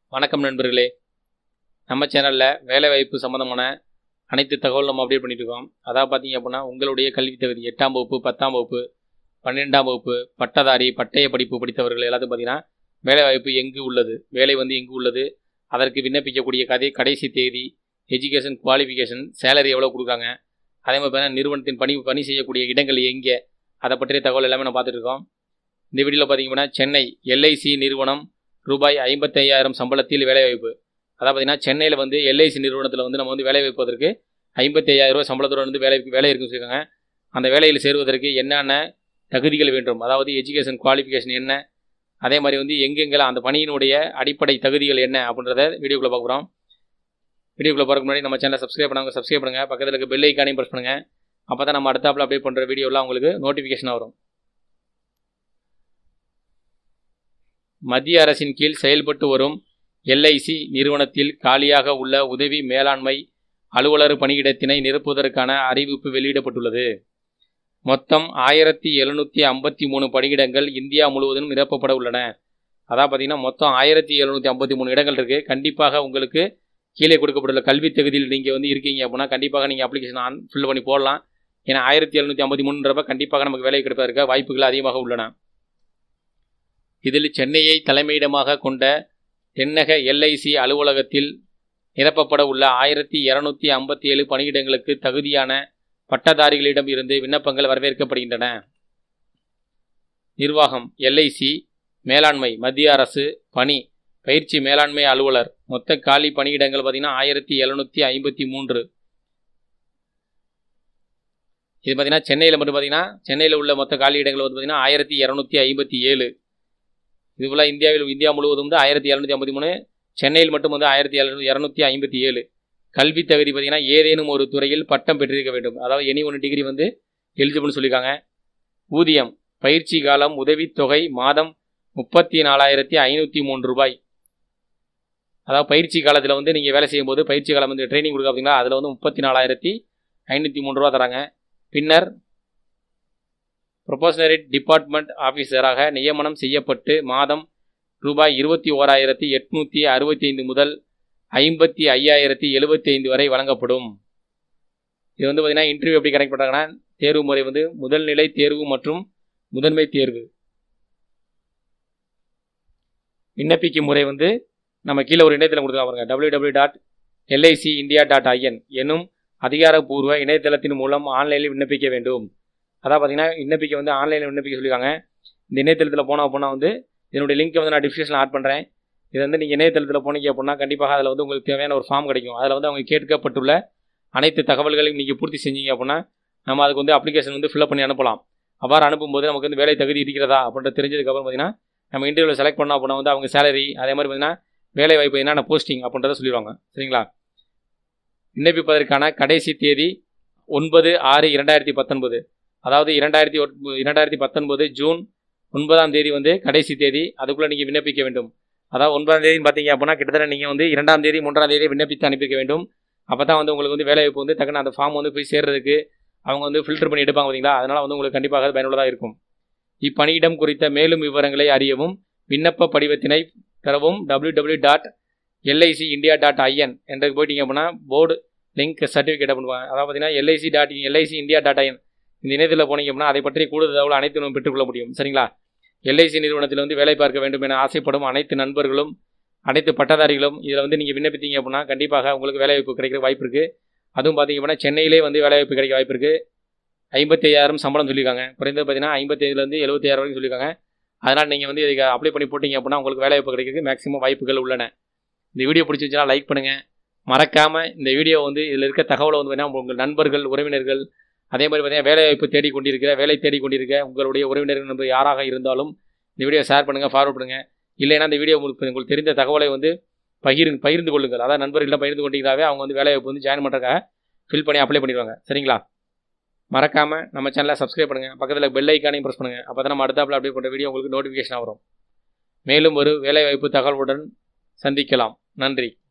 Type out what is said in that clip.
வணக்கம் நண்பர்களே நம்ம சேனலில் வேலைவாய்ப்பு சம்மந்தமான அனைத்து தகவலும் நம்ம அப்டேட் பண்ணிட்டு இருக்கோம் அதாவது பார்த்தீங்க அப்படின்னா உங்களுடைய கல்வி தகுதி எட்டாம் வகுப்பு பத்தாம் வகுப்பு பன்னிரெண்டாம் வகுப்பு பட்டதாரி பட்டய படிப்பு படித்தவர்கள் எல்லாத்தையும் பார்த்தீங்கன்னா வேலைவாய்ப்பு எங்கு உள்ளது வேலை வந்து எங்கு உள்ளது அதற்கு விண்ணப்பிக்கக்கூடிய கதை கடைசி தேதி எஜுகேஷன் குவாலிஃபிகேஷன் சேலரி எவ்வளோ கொடுக்குறாங்க அதே மாதிரி பார்த்தீங்கன்னா நிறுவனத்தின் பணி பணி செய்யக்கூடிய இடங்கள் எங்கே அதை பற்றிய தகவல் எல்லாமே நம்ம பார்த்துட்டு இருக்கோம் இந்த வீடியோவில் பார்த்தீங்கன்னா சென்னை எல்ஐசி நிறுவனம் ரூபாய் ஐம்பத்தையாயிரம் சம்பளத்தில் வேலைவாய்ப்பு அதாவது பார்த்தீங்கன்னா சென்னையில் வந்து எல்ஐசி நிறுவனத்தில் வந்து நம்ம வந்து வேலை வைப்பதற்கு ஐம்பத்தையாயிரம் ரூபாய் சம்பளத்தோடு வந்து வேலை வேலை இருக்குன்னு சொல்லியிருக்காங்க அந்த வேலையில் சேருவதற்கு என்னென்ன தகுதிகள் வேண்டும் அதாவது எஜுகேஷன் குவாலிஃபிகேஷன் என்ன அதே மாதிரி வந்து எங்கெங்கெல்லாம் அந்த பணியினுடைய அடிப்படை தகுதிகள் என்ன அப்படின்றத வீடியோக்குள்ளே பார்க்குறோம் வீடியோக்குள்ளே பார்க்க முன்னாடி நம்ம சேனலை சப்ஸ்கிரைப் பண்ணாங்க சப்ஸ்கிரைப் பண்ணுங்கள் பக்கத்தில் இருக்க பெல் ஐக்கானையும் ப்ரெஸ் பண்ணுங்கள் அப்போ தான் நம்ம அடுத்தாப்பில் அப்டேட் பண்ணுற வீடியோலாம் உங்களுக்கு நோட்டிஃபிகேஷன் வரும் மத்திய அரசின் கீழ் செயல்பட்டு வரும் எல்ஐசி நிறுவனத்தில் காலியாக உள்ள உதவி மேலாண்மை அலுவலர் பணியிடத்தினை நிரப்புவதற்கான அறிவிப்பு வெளியிடப்பட்டுள்ளது மொத்தம் ஆயிரத்தி எழுநூற்றி ஐம்பத்தி மூணு பணியிடங்கள் இந்தியா முழுவதும் நிரப்பப்பட உள்ளன அதான் பார்த்தீங்கன்னா மொத்தம் ஆயிரத்தி எழுநூற்றி ஐம்பத்தி மூணு இடங்கள் இருக்குது கண்டிப்பாக உங்களுக்கு கீழே கொடுக்கப்பட்டுள்ள கல்வி தகுதியில் நீங்கள் வந்து இருக்கீங்க அப்படின்னா கண்டிப்பாக நீங்கள் அப்ளிகேஷன் ஆன் ஃபில் பண்ணி போடலாம் ஏன்னா ஆயிரத்தி எழுநூற்றி ஐம்பத்தி மூணுன்றப்ப கண்டிப்பாக நமக்கு வேலை கிடைப்பதற்கு வாய்ப்புகள் அதிகமாக உள்ளன இதில் சென்னையை தலைமையிடமாக கொண்ட தென்னக எல்ஐசி அலுவலகத்தில் நிரப்பப்பட உள்ள ஆயிரத்தி இரநூத்தி ஐம்பத்தி ஏழு பணியிடங்களுக்கு தகுதியான பட்டதாரிகளிடம் இருந்து விண்ணப்பங்கள் வரவேற்கப்படுகின்றன நிர்வாகம் எல்ஐசி மேலாண்மை மத்திய அரசு பணி பயிற்சி மேலாண்மை அலுவலர் மொத்த காலி பணியிடங்கள் பார்த்தீங்கன்னா ஆயிரத்தி எழுநூற்றி ஐம்பத்தி மூன்று இது பார்த்தீங்கன்னா சென்னையில் மட்டும் பார்த்தீங்கன்னா சென்னையில் உள்ள மொத்த காலி இடங்கள் வந்து பார்த்தீங்கன்னா ஆயிரத்தி இரநூத்தி ஐம்பத்தி ஏழு இதுபோல் இந்தியாவில் இந்தியா முழுவதும் வந்து ஆயிரத்தி இரநூத்தி ஐம்பத்தி மூணு சென்னையில் மட்டும் வந்து ஆயிரத்தி எழுநூத்தி இரநூத்தி ஐம்பத்தி ஏழு கல்வி தகுதி பார்த்தீங்கன்னா ஏதேனும் ஒரு துறையில் பட்டம் பெற்றிருக்க வேண்டும் அதாவது எனி ஒன்று டிகிரி வந்து எலிஜிபிள்னு சொல்லியிருக்காங்க ஊதியம் பயிற்சி காலம் உதவித்தொகை மாதம் முப்பத்தி நாலாயிரத்தி ஐநூற்றி மூன்று ரூபாய் அதாவது பயிற்சி காலத்தில் வந்து நீங்கள் வேலை செய்யும்போது பயிற்சி காலம் வந்து ட்ரைனிங் கொடுக்க பார்த்தீங்களா அதில் வந்து முப்பத்தி நாலாயிரத்தி ஐநூற்றி மூணு ரூபா தராங்க பின்னர் ப்ரொபோஷனரி டிபார்ட்மெண்ட் ஆஃபீஸராக நியமனம் செய்யப்பட்டு மாதம் ரூபாய் இருபத்தி ஓராயிரத்தி எட்நூற்றி அறுபத்தி ஐந்து முதல் ஐம்பத்தி ஐயாயிரத்தி எழுபத்தி ஐந்து வரை வழங்கப்படும் இது வந்து பார்த்திங்கன்னா இன்டர்வியூ எப்படி கனெக்ட் பண்ணுறாங்கன்னா தேர்வு முறை வந்து முதல் நிலை தேர்வு மற்றும் முதன்மை தேர்வு விண்ணப்பிக்கும் முறை வந்து நம்ம கீழே ஒரு இணையதளம் கொடுத்துருக்காங்க பாருங்க W W dot LIC India dot IN என்னும் அதிகாரப்பூர்வ இணையதளத்தின் மூலம் ஆன்லைனில் விண்ணப்பிக்க வேண்டும் அதான் பார்த்தீங்கன்னா விண்ணப்பிக்க வந்து ஆன்லைனில் விண்ணப்பிக்க சொல்லியிருக்காங்க இந்த இணையதளத்தில் போனோம் அப்படின்னா வந்து இதனுடைய லிங்க்கை வந்து நான் டிஸ்கிரிப்ஷனில் ஆட் பண்ணுறேன் இது வந்து நீங்கள் இணையதளத்தில் போனீங்க அப்படின்னா கண்டிப்பாக அதில் வந்து உங்களுக்கு தேவையான ஒரு ஃபார்ம் கிடைக்கும் அதில் வந்து அவங்க கேட்கப்பட்டுள்ள அனைத்து தகவல்களையும் நீங்கள் பூர்த்தி செஞ்சீங்க அப்படின்னா நம்ம அதுக்கு வந்து அப்ளிகேஷன் வந்து ஃபில்அப் பண்ணி அனுப்பலாம் அவ்வாறு அனுப்பும்போது நமக்கு வந்து வேலை தகுதி இருக்கிறதா அப்படின்ற தெரிஞ்சதுக்கப்புறம் பார்த்தீங்கன்னா நம்ம இன்டர்வியூவில் செலக்ட் பண்ணோம் அப்படின்னா வந்து அவங்க சேலரி அதே மாதிரி பார்த்தீங்கன்னா வேலை வாய்ப்பு என்னென்ன போஸ்டிங் அப்படின்றத சொல்லிடுவாங்க சரிங்களா விண்ணப்பிப்பதற்கான கடைசி தேதி ஒன்பது ஆறு இரண்டாயிரத்தி பத்தொன்பது அதாவது இரண்டாயிரத்தி இரண்டாயிரத்தி பத்தொன்பது ஜூன் ஒன்பதாம் தேதி வந்து கடைசி தேதி அதுக்குள்ளே நீங்கள் விண்ணப்பிக்க வேண்டும் அதாவது ஒன்பதாம் தேதின்னு பார்த்தீங்க அப்படின்னா கிட்டத்தட்ட நீங்கள் வந்து இரண்டாம் தேதி மூன்றாம் தேதி விண்ணப்பித்து அனுப்பிக்க வேண்டும் அப்போ தான் வந்து உங்களுக்கு வந்து வேலைவாய்ப்பு வந்து டக்குன்னு அந்த ஃபார்ம் வந்து போய் சேர்றதுக்கு அவங்க வந்து ஃபில்டர் பண்ணி எடுப்பாங்க பார்த்தீங்களா அதனால் வந்து உங்களுக்கு கண்டிப்பாக பயனுள்ளதாக இருக்கும் இப்பணியிடம் குறித்த மேலும் விவரங்களை அறியவும் விண்ணப்ப படிவத்தினை பெறவும் W W dot LIC India dot IN என்றதுக்கு போயிட்டீங்க அப்படின்னா போர்டு லிங்க் சர்டிஃபிகேட் பண்ணுவாங்க அதாவது பார்த்தீங்கன்னா LIC dot LIC India dot IN இந்த இணையத்தில் போனீங்க அப்படின்னா அதை பற்றி கூடுதல் தகவல் அனைத்து நம்ம பெற்றுக்கொள்ள முடியும் சரிங்களா எல்ஐசி நிறுவனத்தில் வந்து வேலை பார்க்க வேண்டும் என ஆசைப்படும் அனைத்து நண்பர்களும் அனைத்து பட்டதாரிகளும் இதில் வந்து நீங்கள் விண்ணப்பித்தீங்க அப்படின்னா கண்டிப்பாக உங்களுக்கு வேலைவாய்ப்பு கிடைக்கிற வாய்ப்பு இருக்குது அதுவும் பார்த்தீங்க அப்படின்னா சென்னையிலே வந்து வேலைவாய்ப்பு கிடைக்க வாய்ப்பு இருக்குது ஐம்பத்தி ஐயாயிரம் சம்பளம் சொல்லியிருக்காங்க குறைந்தது பார்த்தீங்கன்னா ஐம்பத்தைந்துலேருந்து எழுபத்தாயிரம் வரைக்கும் சொல்லியிருக்காங்க அதனால் நீங்கள் வந்து இதுக்கு அப்ளை பண்ணி போட்டிங்க அப்படின்னா உங்களுக்கு வேலைவாய்ப்பு கிடைக்கிறதுக்கு மேக்ஸிமம் வாய்ப்புகள் உள்ளன இந்த வீடியோ பிடிச்சிருந்துச்சுன்னா லைக் பண்ணுங்கள் மறக்காமல் இந்த வீடியோ வந்து இதில் இருக்க தகவலை வந்து பார்த்தீங்கன்னா உங்கள் நண்பர்கள் உறவினர்கள் அதே மாதிரி பார்த்தீங்கன்னா வேலைவாய்ப்பு தேடி கொண்டிருக்கிற வேலை தேடி கொண்டிருக்க உங்களுடைய உறவினர்கள் நண்பர் யாராக இருந்தாலும் இந்த வீடியோ ஷேர் பண்ணுங்கள் ஃபார்வர்ட் பண்ணுங்கள் இல்லைன்னா இந்த வீடியோ உங்களுக்கு உங்களுக்கு தெரிந்த தகவலை வந்து பகிர் பகிர்ந்து கொள்ளுங்கள் அதாவது நண்பர்கள்லாம் பகிர்ந்து கொண்டீங்களாவே அவங்க வந்து வேலைவாய்ப்பு வந்து ஜாயின் பண்ணுறதுக்காக ஃபில் பண்ணி அப்ளை பண்ணிடுவாங்க சரிங்களா மறக்காமல் நம்ம சேனலை சப்ஸ்கிரைப் பண்ணுங்கள் பக்கத்தில் பெல் ஐக்கானையும் ப்ரெஸ் பண்ணுங்கள் அப்போ தான் நம்ம அடுத்தாப்பில் அப்டேட் பண்ணுற வீடியோ உங்களுக்கு நோட்டிஃபிகேஷன் வரும் மேலும் ஒரு வேலைவாய்ப்பு தகவலுடன் சந்திக்கலாம் நன்றி